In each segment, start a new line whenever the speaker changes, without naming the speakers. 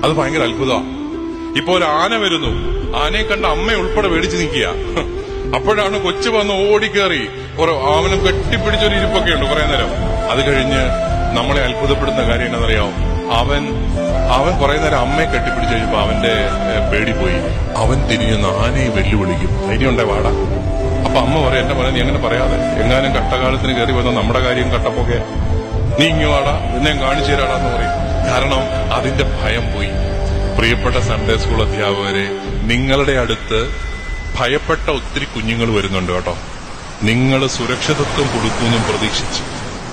അത് ഭയങ്കര അത്ഭുതമാണ് ഇപ്പൊ ഒരു ആന വരുന്നു ആനയെ കണ്ട അമ്മ ഉൾപ്പെടെ പേടിച്ച് നിൽക്കുക അപ്പോഴാണ് കൊച്ചു വന്ന് ഓടിക്കേറി കുറെ അവനും കെട്ടിപ്പിടിച്ചൊരു ഇരിപ്പൊക്കെ ഉണ്ട് കുറെ നേരം അത് കഴിഞ്ഞ് നമ്മളെ അത്ഭുതപ്പെടുന്ന കാര്യം എന്നറിയാവും അവൻ അവൻ കുറെ നേരം അമ്മയെ കെട്ടിപ്പിടിച്ച് കഴിഞ്ഞപ്പോ അവന്റെ ഏ, പേടി പോയി അവൻ തിരിഞ്ഞ് ആനയെ വെല്ലുവിളിക്കും ധൈര്യമുണ്ടേ വാടാ അപ്പൊ അമ്മ പറയാം എന്റെ മോനെ നീ അങ്ങനെ പറയാതെ എങ്ങാനും കട്ടകാലത്തിന് കയറി വന്ന നമ്മുടെ കാര്യം കട്ടപ്പൊക്കെ നീ ഇങ്ങ് വാടാ എന്നെ കാണിച്ചു തരാടാന്ന് പറയും കാരണം അതിന്റെ ഭയം പോയി പ്രിയപ്പെട്ട സൺഡേ സ്കൂൾ അധ്യാപകരെ നിങ്ങളുടെ അടുത്ത് ഭയപ്പെട്ട ഒത്തിരി കുഞ്ഞുങ്ങൾ വരുന്നുണ്ട് കേട്ടോ നിങ്ങൾ സുരക്ഷിതത്വം കൊടുക്കുമെന്നും പ്രതീക്ഷിച്ച്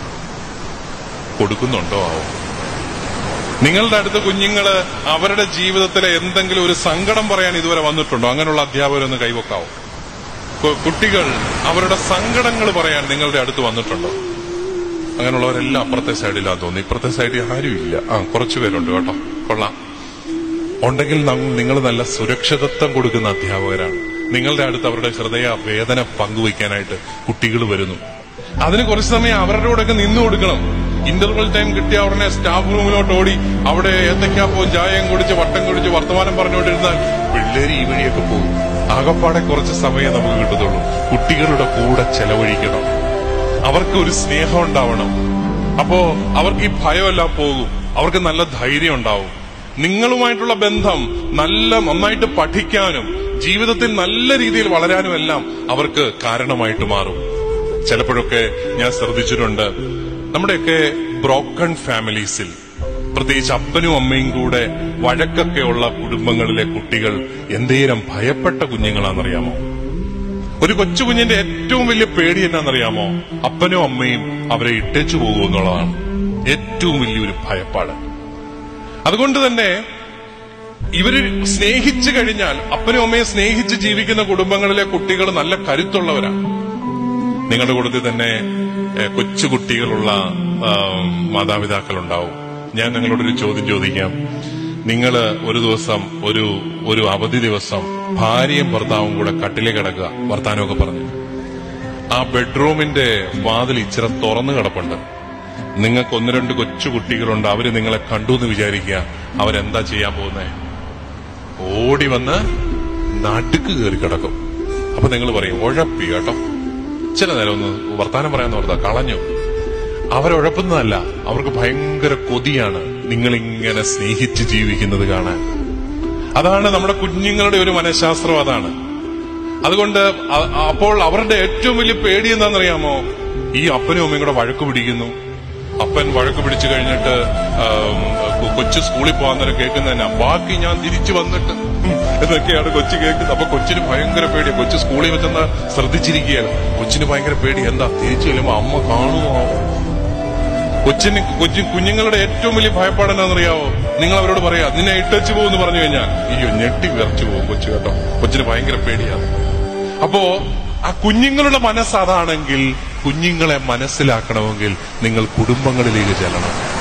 കൊടുക്കുന്നുണ്ടോ ആവോ നിങ്ങളുടെ അടുത്ത് കുഞ്ഞുങ്ങള് അവരുടെ ജീവിതത്തിലെ എന്തെങ്കിലും ഒരു സങ്കടം പറയാൻ ഇതുവരെ വന്നിട്ടുണ്ടോ അങ്ങനെയുള്ള അധ്യാപകരൊന്ന് കൈവക്കാവോ കു- കുട്ടികൾ അവരുടെ സങ്കടങ്ങൾ പറയാൻ നിങ്ങളുടെ അടുത്ത് വന്നിട്ടുണ്ടോ അങ്ങനെയുള്ളവരെല്ലാം അപ്പുറത്തെ സൈഡിലാന്ന് തോന്നുന്നു ഇപ്പുറത്തെ സൈഡിൽ ആരും ഇല്ല ആ കുറച്ചു പേരുണ്ട് കേട്ടോ കൊള്ളാം ഉണ്ടെങ്കിൽ നിങ്ങൾ നല്ല സുരക്ഷിതത്വം കൊടുക്കുന്ന അധ്യാപകരാണ് നിങ്ങളുടെ അടുത്ത് അവരുടെ ഹൃദയ വേദന പങ്കുവയ്ക്കാനായിട്ട് കുട്ടികൾ വരുന്നു അതിന് കുറച്ച് സമയം അവരുടെ കൂടെയൊക്കെ നിന്നു കൊടുക്കണം ഇന്റർവൽ ടൈം കിട്ടിയ ഉടനെ സ്റ്റാഫ് റൂമിലോട്ട് ഓടി അവിടെ ഏത്തക്കാപ്പോ ചായയും കുടിച്ച് വട്ടം കുടിച്ച് വർത്തമാനം പറഞ്ഞുകൊണ്ടിരുന്നാൽ പിള്ളേര് ഈ വഴിയൊക്കെ പോകും ആകപ്പാടെ കുറച്ച് സമയം നമുക്ക് കിട്ടത്തുള്ളൂ കുട്ടികളുടെ കൂടെ ചെലവഴിക്കണം അവർക്ക് ഒരു സ്നേഹം ഉണ്ടാവണം അപ്പോ അവർക്ക് ഈ ഭയമെല്ലാം പോകും അവർക്ക് നല്ല ധൈര്യം ഉണ്ടാവും നിങ്ങളുമായിട്ടുള്ള ബന്ധം നല്ല നന്നായിട്ട് പഠിക്കാനും ജീവിതത്തിൽ നല്ല രീതിയിൽ വളരാനും എല്ലാം അവർക്ക് കാരണമായിട്ട് മാറും ചിലപ്പോഴൊക്കെ ഞാൻ ശ്രദ്ധിച്ചിട്ടുണ്ട് നമ്മുടെയൊക്കെ ബ്രോക്കൺ ഫാമിലീസിൽ പ്രത്യേകിച്ച് അപ്പനും അമ്മയും കൂടെ വഴക്കൊക്കെ ഉള്ള കുടുംബങ്ങളിലെ കുട്ടികൾ എന്തേരം ഭയപ്പെട്ട കുഞ്ഞുങ്ങളാണെന്നറിയാമോ ഒരു കൊച്ചു കുഞ്ഞിന്റെ ഏറ്റവും വലിയ പേടി എന്നാണെന്നറിയാമോ അപ്പനും അമ്മയും അവരെ ഇട്ടേച്ചു പോകും എന്നുള്ളതാണ് ഏറ്റവും വലിയൊരു ഭയപ്പാട് അതുകൊണ്ട് തന്നെ ഇവര് സ്നേഹിച്ചു കഴിഞ്ഞാൽ അപ്പനും അമ്മയെ സ്നേഹിച്ച് ജീവിക്കുന്ന കുടുംബങ്ങളിലെ കുട്ടികൾ നല്ല കരുത്തുള്ളവരാണ് നിങ്ങളുടെ കൂട്ടത്തിൽ തന്നെ ഏഹ്, കൊച്ചു കുട്ടികളുള്ള മാതാപിതാക്കൾ ഉണ്ടാവും ഞാൻ നിങ്ങളോടൊരു ചോദ്യം ചോദിക്കാം നിങ്ങൾ ഒരു ദിവസം ഒരു ഒരു അവധി ദിവസം ഭാര്യയും ഭർത്താവും കൂടെ കട്ടിലേ കിടക്കുക വർത്താനമൊക്കെ പറഞ്ഞു ആ ബെഡ്റൂമിന്റെ വാതിൽ ഇച്ചിരി തുറന്നു കിടപ്പുണ്ട് നിങ്ങൾക്ക് ഒന്ന് രണ്ട് കൊച്ചു കുട്ടികളുണ്ട് അവര് നിങ്ങളെ കണ്ടു എന്ന് വിചാരിക്കുക അവരെന്താ ചെയ്യാൻ പോകുന്നേ ഓടി വന്ന് നടുക്ക് കയറി കിടക്കും അപ്പൊ നിങ്ങൾ പറയും ഉഴപ്പി കേട്ടോ ചില നേരം ഒന്ന് വർത്താനം പറയാന്ന് ഓർത്താ കളഞ്ഞു അവരുഴപ്പുന്നതല്ല അവർക്ക് ഭയങ്കര കൊതിയാണ് നിങ്ങളിങ്ങനെ സ്നേഹിച്ച് ജീവിക്കുന്നത് കാണാൻ അതാണ് നമ്മുടെ കുഞ്ഞുങ്ങളുടെ ഒരു മനഃശാസ്ത്രം അതാണ് അതുകൊണ്ട് അ- അപ്പോൾ അവരുടെ ഏറ്റവും വലിയ പേടി എന്താണെന്നറിയാമോ ഈ അപ്പനും അമ്മയും കൂടെ വഴക്ക് പിടിക്കുന്നു അപ്പൻ വഴക്ക് പിടിച്ചു കഴിഞ്ഞിട്ട് ആം, കൊ- കൊച്ചു സ്കൂളിൽ പോകാൻ നേരം കേൾക്കുന്നതന്നെ ബാക്കി ഞാൻ തിരിച്ചു വന്നിട്ട് ഉം, എന്നൊക്കെയാണ് കൊച്ചു കേൾക്കുന്നത് അപ്പൊ കൊച്ചിന് ഭയങ്കര പേടി കൊച്ചു സ്കൂളിൽ വെച്ചെന്ന് ശ്രദ്ധിച്ചിരിക്കുകയാണ് കൊച്ചിന് ഭയങ്കര പേടി എന്താ തിരിച്ചു ചെല്ലുമ്പോ അമ്മ കാണുമോ കൊച്ചിന് കൊച്ചു കുഞ്ഞുങ്ങളുടെ ഏറ്റവും വലിയ ഭയപ്പാട് എന്താണെന്നറിയാവോ നിങ്ങൾ അവരോട് പറയാ നിന്നെ ഇട്ടച്ചു പോകുമെന്ന് പറഞ്ഞു കഴിഞ്ഞാൽ അയ്യോ ഞെട്ടി വിറച്ചു പോകും കൊച്ചു കേട്ടോ കൊച്ചിന് ഭയങ്കര പേടിയാണ് അപ്പോ ആ കുഞ്ഞുങ്ങളുടെ മനസ്സ് അതാണെങ്കിൽ കുഞ്ഞുങ്ങളെ മനസ്സിലാക്കണമെങ്കിൽ നിങ്ങൾ കുടുംബങ്ങളിലേക്ക് ചെല്ലണം